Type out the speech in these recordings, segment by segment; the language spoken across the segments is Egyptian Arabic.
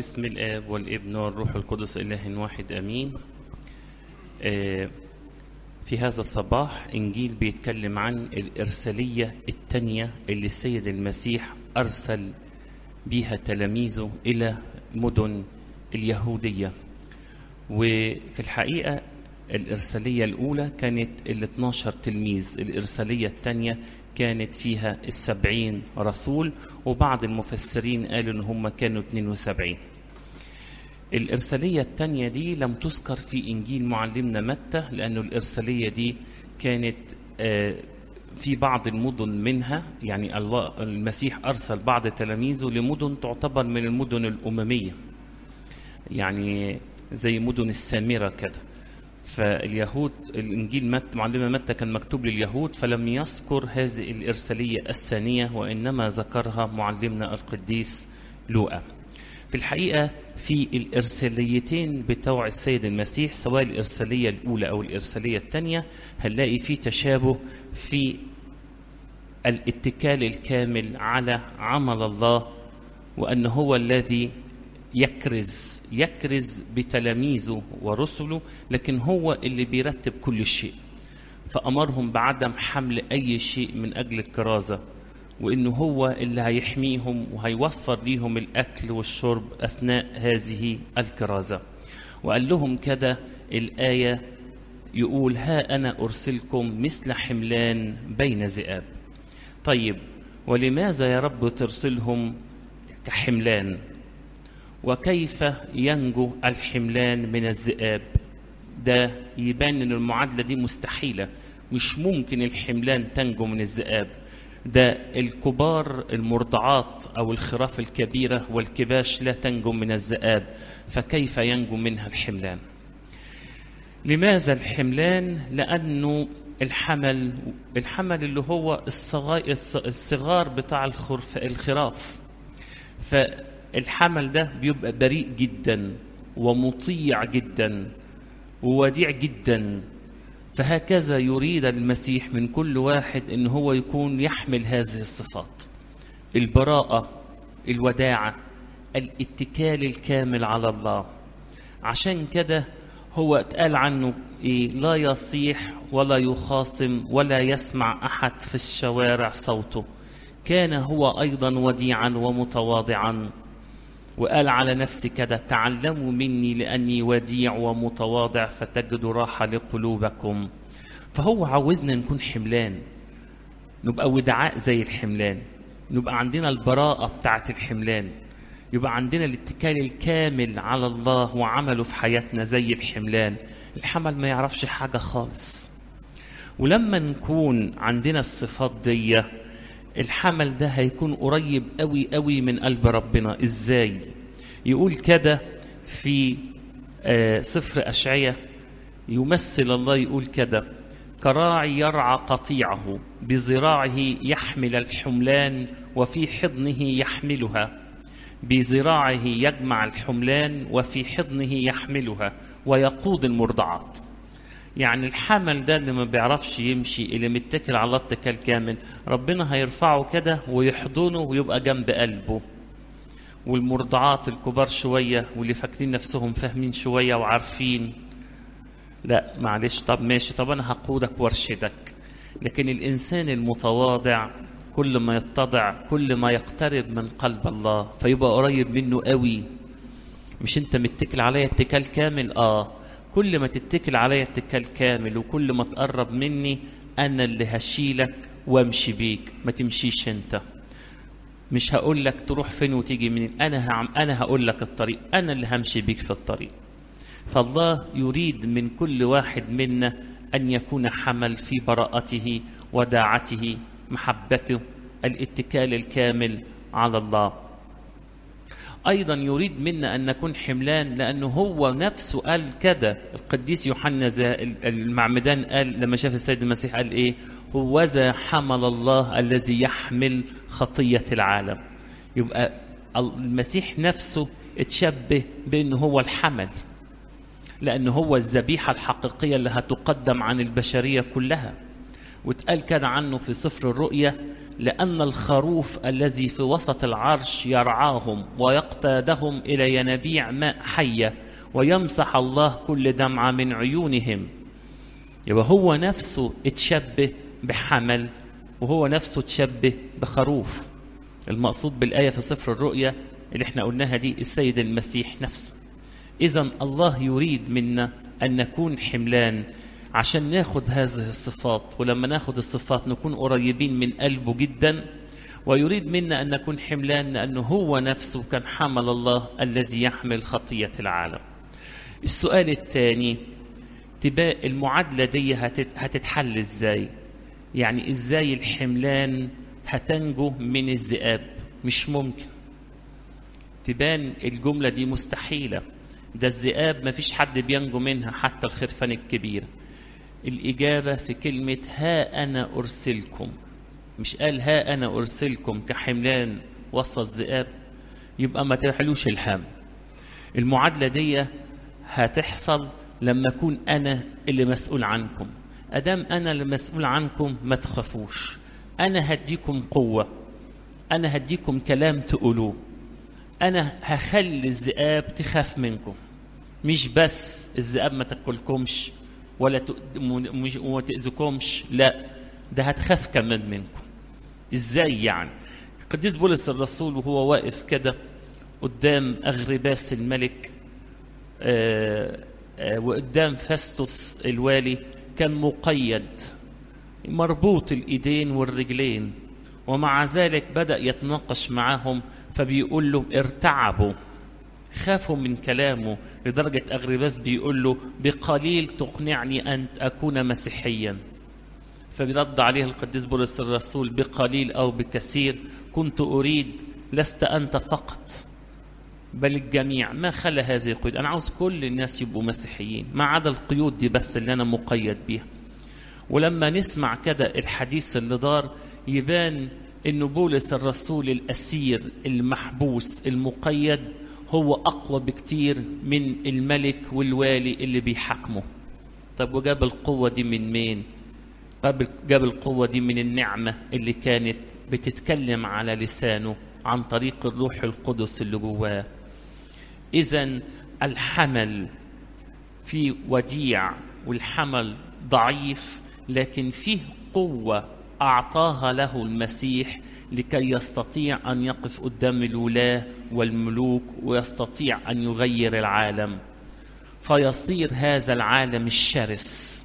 باسم الآب والابن والروح القدس إله واحد أمين آه، في هذا الصباح إنجيل بيتكلم عن الإرسالية التانية اللي السيد المسيح أرسل بيها تلاميذه إلى مدن اليهودية وفي الحقيقة الإرسالية الأولى كانت ال 12 تلميذ الإرسالية الثانية كانت فيها السبعين رسول وبعض المفسرين قالوا إن هم كانوا 72 الإرسالية الثانية دي لم تذكر في إنجيل معلمنا متى لأنه الإرسالية دي كانت آه، في بعض المدن منها يعني الله- المسيح أرسل بعض تلاميذه لمدن تعتبر من المدن الأممية يعني زي مدن السامرة كده فاليهود الإنجيل مت معلمة متى كان مكتوب لليهود فلم يذكر هذه الإرسالية الثانية وإنما ذكرها معلمنا القديس لوقا في الحقيقة في الإرساليتين بتوع السيد المسيح سواء الإرسالية الأولى أو الإرسالية الثانية هنلاقي في تشابه في الاتكال الكامل على عمل الله وأن هو الذي يكرز يكرز بتلاميذه ورسله لكن هو اللي بيرتب كل شيء فأمرهم بعدم حمل أي شيء من أجل الكرازة وإنه هو اللي هيحميهم وهيوفر ليهم الأكل والشرب أثناء هذه الكرازة وقال لهم كده الآية يقول ها أنا أرسلكم مثل حملان بين ذئاب طيب ولماذا يا رب ترسلهم كحملان وكيف ينجو الحملان من الذئاب ده يبان ان المعادله دي مستحيله مش ممكن الحملان تنجو من الذئاب ده الكبار المرضعات او الخراف الكبيره والكباش لا تنجو من الذئاب فكيف ينجو منها الحملان لماذا الحملان لانه الحمل الحمل اللي هو الصغا- الص- الصغار بتاع الخرف الخراف فالحمل ده بيبقى بريء جدا ومطيع جدا ووديع جدا فهكذا يريد المسيح من كل واحد ان هو يكون يحمل هذه الصفات البراءة الوداعة الاتكال الكامل على الله عشان كده هو اتقال عنه إيه لا يصيح ولا يخاصم ولا يسمع أحد في الشوارع صوته كان هو أيضا وديعا ومتواضعا وقال على نفسه كده تعلموا مني لأني وديع ومتواضع فتجدوا راحة لقلوبكم فهو عاوزنا نكون حملان نبقى ودعاء زي الحملان نبقى عندنا البراءة بتاعة الحملان يبقى عندنا الاتكال الكامل على الله وعمله في حياتنا زي الحملان الحمل ما يعرفش حاجة خالص ولما نكون عندنا الصفات دي الحمل ده هيكون قريب قوي قوي من قلب ربنا ازاي يقول كده في آه، سفر أشعية يمثل الله يقول كده كراعي يرعى قطيعه بذراعه يحمل الحملان وفي حضنه يحملها بذراعه يجمع الحملان وفي حضنه يحملها ويقود المرضعات يعني الحمل ده اللي ما بيعرفش يمشي اللي متكل على الله اتكال كامل ربنا هيرفعه كده ويحضنه ويبقى جنب قلبه والمرضعات الكبار شوية واللي فاكرين نفسهم فاهمين شوية وعارفين لا معلش طب ماشي طب أنا هقودك وارشدك لكن الإنسان المتواضع كل ما يتضع كل ما يقترب من قلب الله فيبقى قريب منه قوي مش انت متكل عليا اتكال كامل اه كل ما تتكل عليا اتكال كامل وكل ما تقرب مني انا اللي هشيلك وامشي بيك ما تمشيش انت مش هقول لك تروح فين وتيجي منين انا هعم انا هقول لك الطريق انا اللي همشي بيك في الطريق فالله يريد من كل واحد منا ان يكون حمل في براءته وداعته محبته الاتكال الكامل على الله أيضا يريد منا أن نكون حملان لأنه هو نفسه قال كده القديس يوحنا ذا- المعمدان قال لما شاف السيد المسيح قال إيه هوذا حمل الله الذي يحمل خطية العالم يبقى المسيح نفسه اتشبه بأنه هو الحمل لأنه هو الذبيحة الحقيقية اللي هتقدم عن البشرية كلها واتقال كده عنه في سفر الرؤيا لأن الخروف الذي في وسط العرش يرعاهم ويقتادهم إلى ينابيع ماء حية ويمسح الله كل دمعة من عيونهم يبقى هو نفسه اتشبه بحمل وهو نفسه اتشبه بخروف المقصود بالآية في سفر الرؤيا اللي احنا قلناها دي السيد المسيح نفسه إذا الله يريد منا أن نكون حملان عشان ناخد هذه الصفات ولما ناخد الصفات نكون قريبين من قلبه جدا ويريد منا أن نكون حملان لأنه هو نفسه كان حمل الله الذي يحمل خطية العالم السؤال الثاني تبقى المعادلة دي هتتحل ازاي يعني ازاي الحملان هتنجو من الذئاب مش ممكن تبان الجملة دي مستحيلة ده الذئاب مفيش حد بينجو منها حتى الخرفان الكبيرة الإجابة في كلمة ها أنا أرسلكم مش قال ها أنا أرسلكم كحملان وسط ذئاب يبقى ما تحلوش الهم المعادلة دي هتحصل لما أكون أنا اللي مسؤول عنكم أدام أنا اللي مسؤول عنكم ما تخافوش أنا هديكم قوة أنا هديكم كلام تقولوه أنا هخلي الذئاب تخاف منكم مش بس الذئاب ما تاكلكمش ولا وما تأذكمش لا ده هتخاف كمان منكم ازاي يعني القديس بولس الرسول وهو واقف كده قدام أغرباس الملك آآ آآ وقدام فاستوس الوالي كان مقيد مربوط الإيدين والرجلين ومع ذلك بدأ يتناقش معهم فبيقول له ارتعبوا خافوا من كلامه لدرجة أغرباس بيقول له بقليل تقنعني أن أكون مسيحيا فبيرد عليه القديس بولس الرسول بقليل أو بكثير كنت أريد لست أنت فقط بل الجميع ما خلى هذه القيود أنا عاوز كل الناس يبقوا مسيحيين ما عدا القيود دي بس اللي أنا مقيد بيها ولما نسمع كده الحديث اللي دار يبان انه بولس الرسول الاسير المحبوس المقيد هو اقوى بكتير من الملك والوالي اللي بيحاكمه طب وجاب القوه دي من مين جاب القوه دي من النعمه اللي كانت بتتكلم على لسانه عن طريق الروح القدس اللي جواه اذا الحمل في وديع والحمل ضعيف لكن فيه قوه أعطاها له المسيح لكي يستطيع أن يقف قدام الولاة والملوك ويستطيع أن يغير العالم فيصير هذا العالم الشرس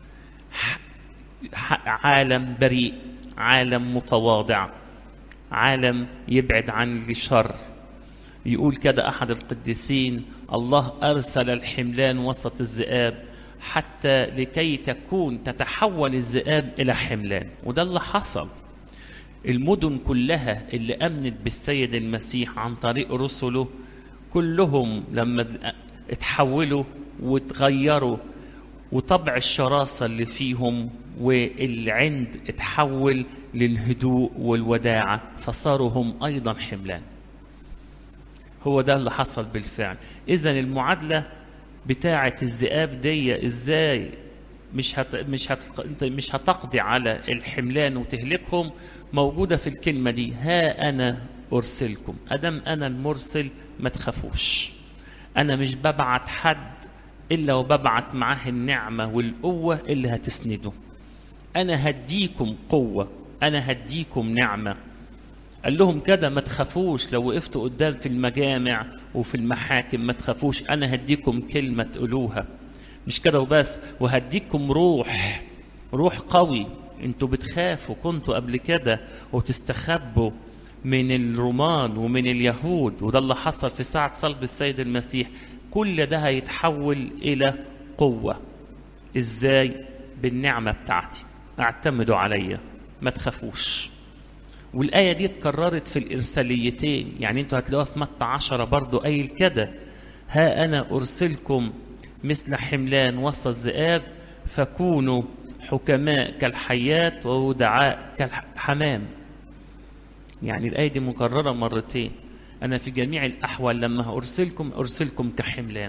عالم بريء عالم متواضع عالم يبعد عن الشر يقول كده أحد القديسين الله أرسل الحملان وسط الذئاب حتى لكي تكون تتحول الذئاب إلى حملان وده اللي حصل المدن كلها اللي أمنت بالسيد المسيح عن طريق رسله كلهم لما اتحولوا وتغيروا وطبع الشراسة اللي فيهم والعند اتحول للهدوء والوداعة فصاروا هم أيضا حملان هو ده اللي حصل بالفعل إذا المعادلة بتاعة الذئاب دي ازاي مش هت مش هت انت مش هتقضي على الحملان وتهلكهم موجودة في الكلمة دي ها أنا أرسلكم أدم أنا المرسل ما تخافوش أنا مش ببعت حد إلا وببعت معاه النعمة والقوة اللي هتسنده أنا هديكم قوة أنا هديكم نعمة قال لهم كده ما تخافوش لو وقفتوا قدام في المجامع وفي المحاكم ما تخافوش انا هديكم كلمه تقولوها مش كده وبس وهديكم روح روح قوي انتوا بتخافوا كنتوا قبل كده وتستخبوا من الرومان ومن اليهود وده اللي حصل في ساعة صلب السيد المسيح كل ده هيتحول إلى قوة إزاي بالنعمة بتاعتي اعتمدوا عليا ما تخافوش والآية دي اتكررت في الإرساليتين يعني انتوا هتلاقوها في متى عشرة برضو قايل كده ها أنا أرسلكم مثل حملان وسط الذئاب فكونوا حكماء كالحيات وودعاء كالحمام يعني الآية دي مكررة مرتين أنا في جميع الأحوال لما أرسلكم أرسلكم كحملان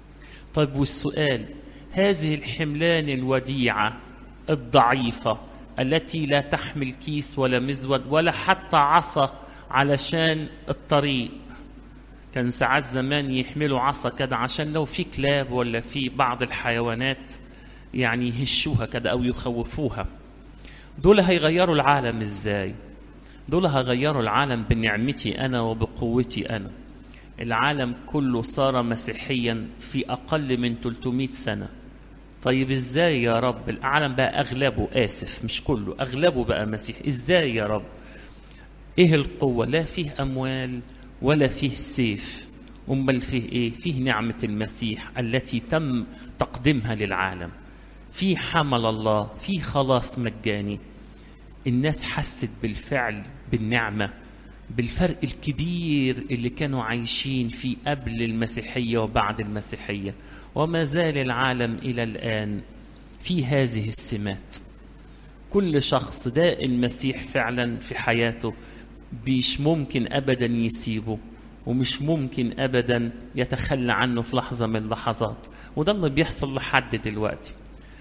طيب والسؤال هذه الحملان الوديعة الضعيفة التي لا تحمل كيس ولا مزود ولا حتى عصا علشان الطريق كان ساعات زمان يحملوا عصا كده عشان لو في كلاب ولا في بعض الحيوانات يعني يهشوها كده او يخوفوها دول هيغيروا العالم ازاي دول هيغيروا العالم بنعمتي انا وبقوتي انا العالم كله صار مسيحيا في اقل من 300 سنه طيب ازاي يا رب العالم بقى اغلبه اسف مش كله اغلبه بقى مسيح ازاي يا رب ايه القوه لا فيه اموال ولا فيه سيف امال فيه ايه فيه نعمه المسيح التي تم تقديمها للعالم في حمل الله في خلاص مجاني الناس حست بالفعل بالنعمه بالفرق الكبير اللي كانوا عايشين فيه قبل المسيحيه وبعد المسيحيه وما زال العالم الى الان في هذه السمات كل شخص ده المسيح فعلا في حياته مش ممكن ابدا يسيبه ومش ممكن ابدا يتخلى عنه في لحظه من اللحظات وده اللي بيحصل لحد دلوقتي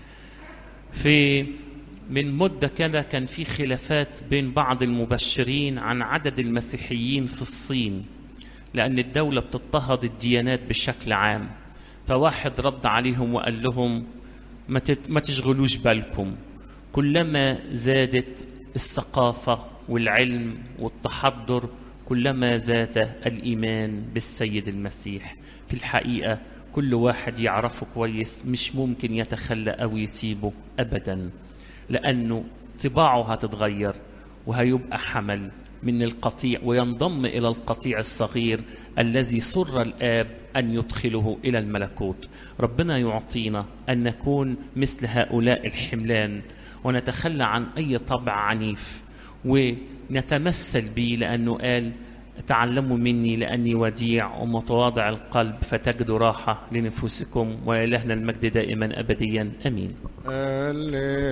في من مدة كده كان في خلافات بين بعض المبشرين عن عدد المسيحيين في الصين لأن الدولة بتضطهد الديانات بشكل عام فواحد رد عليهم وقال لهم ما, تت... ما تشغلوش بالكم كلما زادت الثقافة والعلم والتحضر كلما زاد الإيمان بالسيد المسيح في الحقيقة كل واحد يعرفه كويس مش ممكن يتخلى أو يسيبه أبدا لأنه طباعه هتتغير وهيبقى حمل من القطيع وينضم إلى القطيع الصغير الذي سر الآب أن يدخله إلى الملكوت ربنا يعطينا أن نكون مثل هؤلاء الحملان ونتخلى عن أي طبع عنيف ونتمثل به لأنه قال تعلموا مني لأني وديع ومتواضع القلب فتجدوا راحة لنفوسكم وإلهنا المجد دائما أبديا أمين